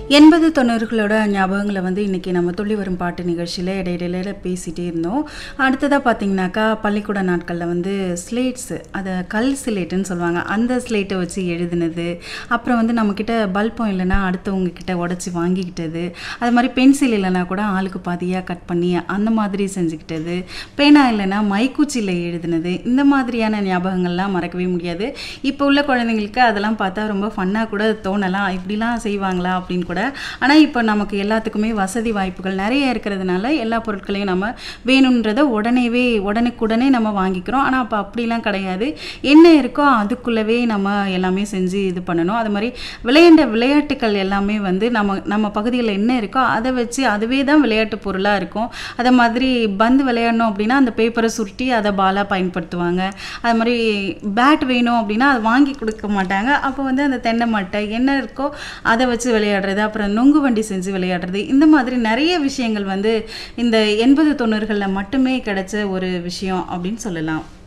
எண்பது தொண்ணூறுகளோட ஞாபகங்களை வந்து இன்றைக்கி நம்ம துள்ளி வரும் பாட்டு நிகழ்ச்சியில் இடையிடையில பேசிகிட்டே இருந்தோம் அடுத்ததாக பார்த்தீங்கன்னாக்கா பள்ளிக்கூட நாட்களில் வந்து ஸ்லேட்ஸு அதை கல் ஸ்லேட்டுன்னு சொல்லுவாங்க அந்த ஸ்லேட்டை வச்சு எழுதுனது அப்புறம் வந்து நம்மக்கிட்ட பல்பம் இல்லைன்னா அடுத்தவங்க கிட்ட உடச்சி வாங்கிக்கிட்டது அது மாதிரி பென்சில் இல்லைன்னா கூட ஆளுக்கு பாதியாக கட் பண்ணி அந்த மாதிரி செஞ்சுக்கிட்டது பேனா இல்லைன்னா மைக்கூச்சியில் எழுதுனது இந்த மாதிரியான ஞாபகங்கள்லாம் மறக்கவே முடியாது இப்போ உள்ள குழந்தைங்களுக்கு அதெல்லாம் பார்த்தா ரொம்ப ஃபன்னாக கூட தோணலாம் இப்படிலாம் செய்வாங்களா அப்படின்னு கூட ஆனால் இப்போ நமக்கு எல்லாத்துக்குமே வசதி வாய்ப்புகள் நிறைய இருக்கிறதுனால எல்லா பொருட்களையும் நம்ம வேணுன்றதை உடனேவே உடனுக்குடனே நம்ம வாங்கிக்கிறோம் ஆனால் அப்போ அப்படிலாம் கிடையாது என்ன இருக்கோ அதுக்குள்ளவே நம்ம எல்லாமே செஞ்சு இது பண்ணணும் அது மாதிரி விளையாண்ட விளையாட்டுக்கள் எல்லாமே வந்து நம்ம நம்ம பகுதியில் என்ன இருக்கோ அதை வச்சு அதுவே தான் விளையாட்டு பொருளாக இருக்கும் அதை மாதிரி பந்து விளையாடணும் அப்படின்னா அந்த பேப்பரை சுருட்டி அதை பாலாக பயன்படுத்துவாங்க அது மாதிரி பேட் வேணும் அப்படின்னா அதை வாங்கி கொடுக்க மாட்டாங்க அப்போ வந்து அந்த தென்னை மட்டை என்ன இருக்கோ அதை வச்சு விளையாடுறது அப்புறம் நொங்கு வண்டி செஞ்சு விளையாடுறது இந்த மாதிரி நிறைய விஷயங்கள் வந்து இந்த எண்பது தொண்ணூறுகளில் மட்டுமே கிடைச்ச ஒரு விஷயம் அப்படின்னு சொல்லலாம்